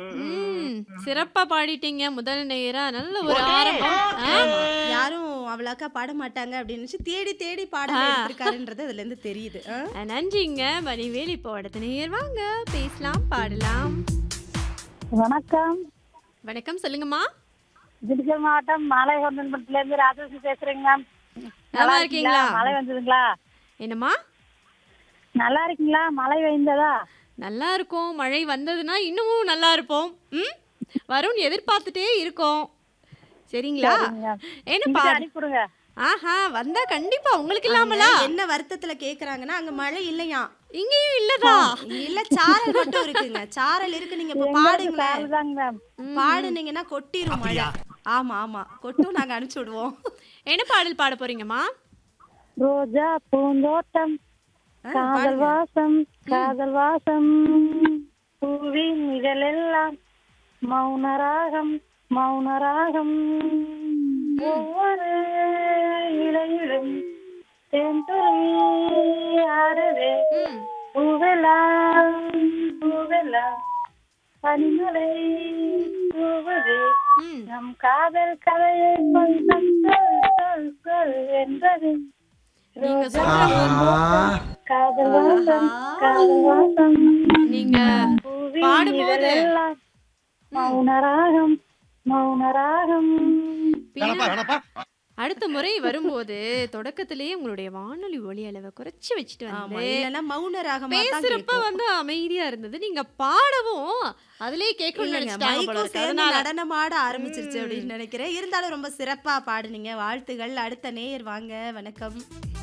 ம் சிறப்பா பாடிட்டீங்க முதல் நேரா நல்ல ஒரு ஆரம்பம் ஆ, ஆமா. யாரும் அவ்வளோக்கா பாட மாட்டாங்க அப்படின்னு நினைச்சு தேடி தேடி பாடல் எடுத்திருக்காருன்றது அதுல இருந்து தெரியுது ஆ? நன்றிங்க மணிவேல் இப்போ அடுத்த நேர் வாங்க பேசலாம் பாடலாம் வணக்கம் வணக்கம் சொல்லுங்கம்மா திண்டுக்கல் மாவட்டம் மாலைகொண்டன்பட்டில இருந்து ராஜேஷ் பேசுறேங்க மேம் நல்லா இருக்கீங்களா மழை வந்ததுங்களா என்னம்மா நல்லா இருக்கீங்களா மழை பெய்ந்ததா நல்லா இருக்கும் மழை வந்ததுன்னா இன்னமும் நல்லா இருப்போம் ம் வரும்னு எதிர்பார்த்துட்டே இருக்கோம் சரிங்களா என்ன இங்கிட்டு பாடு அனுப்பிவிடுங்க ஆஹா வந்தா கண்டிப்பா உங்களுக்கு இல்லாமலா என்ன வருத்தத்துல கேக்குறாங்கன்னா அங்க மழை இல்லையா இங்கேயும் இல்லதா இல்ல சாரல் மட்டும் இருக்குங்க சாரல் இருக்கு நீங்க இப்ப பாடுங்களேன் அதுதாங்க மேம் பாடுனீங்கன்னா கொட்டிரும் மழை ஆமா ஆமா கொட்டும் நாங்க அனுப்பிச்சு விடுவோம் என்ன பாடல் பாட போறீங்கம்மா ரோஜா பூந்தோட்டம் ஆ, காதல் வாசம் காதல் வாசம் பூவின் இதழெல்லாம் மௌனராகம் மௌனராகம் ஒவ்வொரு இலையிலும் தென்துறை ஆடுதே ம் பூவெல்லாம் பூவெல்லாம் பனிமலை பூவதே ம் நம் காதல் கதையை கொஞ்சம் சொல் சொல் சொல் என்றது நீங்க சொல்ற காதல் வாசம் காதல் வாசம் நீங்க பூவின் பாடும்போது இதழெல்லாம் மௌனராகம் மௌனராகம் பின்ன- அடுத்த முறை வரும்போது தொடக்கத்திலேயே உங்களுடைய வானொலி ஒலி அளவை குறைச்சு வச்சுட்டு ஆமா வந்து இல்லன்னா மௌன ராகமா தான் பேசுறப்ப கேட்கும். வந்து அமைதியா இருந்தது நீங்க பாடவும் அதுலயே கேட்கணும்னு இல்லைங்க, நினைச்சிட்டாங்க போல மைக்கும் இருக்கு. சேர்ந்து அதனால நடனமாட ஆரம்பிச்சிருச்சு அப்படின்னு நினைக்கிறேன் இருந்தாலும் ரொம்ப சிறப்பா பாடுனீங்க வாழ்த்துகள் அடுத்த நேயர் வாங்க வணக்கம்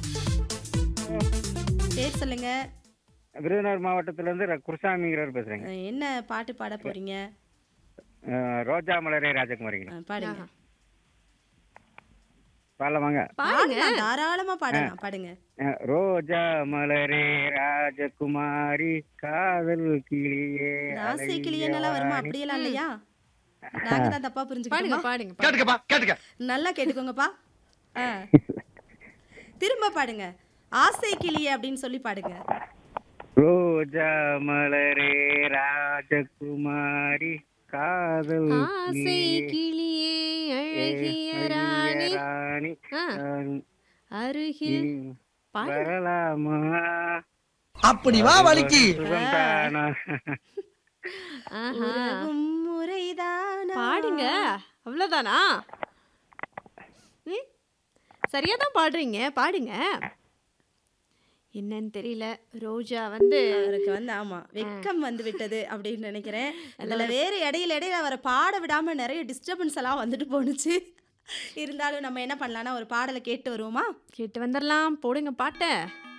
பேர் சொல்லுங்க விருதுநகர் மாவட்டத்துல இருந்து ர- குருசாமிங்கிறவர் பேசுறேங்க அஹ் என்ன பாட்டு பாட போறீங்க அஹ், ரோஜா மலரே ராஜகுமாரிங்க அஹ் பாடுங்க ஆஹா. பாடலாமாங்க பாடுங்க பாடலாம், தாராளமா பாடலாம் பாடுங்க அஹ், ரோஜா மலரே ராஜகுமாரி காதல் கிளியே ஆசை கிளியனெல்லாம் வருமா அப்படியெல்லாம் இல்லையா நாங்க தான் தப்பா பாடுங்க புரிஞ்சுக்கிட்டோமா பாடுங்க பாடுங்க. கேட்டுக்கப்பா கேட்டுக்க நல்லா கேட்டுக்கோங்கப்பா ஆ. திரும்ப பாடுங்க ஆசை கிளியே அப்படின்னு சொல்லி பாடுங்க ரோஜா மலரே ராஜகுமாரி காதல் ஆசை கிளியே அழகிய ராணி ராணி ஆ, அஹ், அருகில் பாடுங்க வரலாமா அப்படி வா வலிக்கு சுகந்தானா ஆஹா. உறவும் முறைதானா பாடுங்க அவ்வளவுதானா ம் சரியா தான் பாடுறீங்க பாடுங்க என்னன்னு தெரியல ரோஜா வந்து அவருக்கு வந்து ஆமா வெக்கம் வந்து விட்டது அப்படின்னு நினைக்கிறேன் அதுல வேற இடையில இடையில அவரை பாட விடாம நிறைய டிஸ்டர்பன்ஸ் எல்லாம் வந்துட்டு போணுச்சு இருந்தாலும் நம்ம என்ன பண்ணலாம்னா ஒரு பாடலை கேட்டு வருவோமா கேட்டு வந்துடலாம் போடுங்க பாட்டை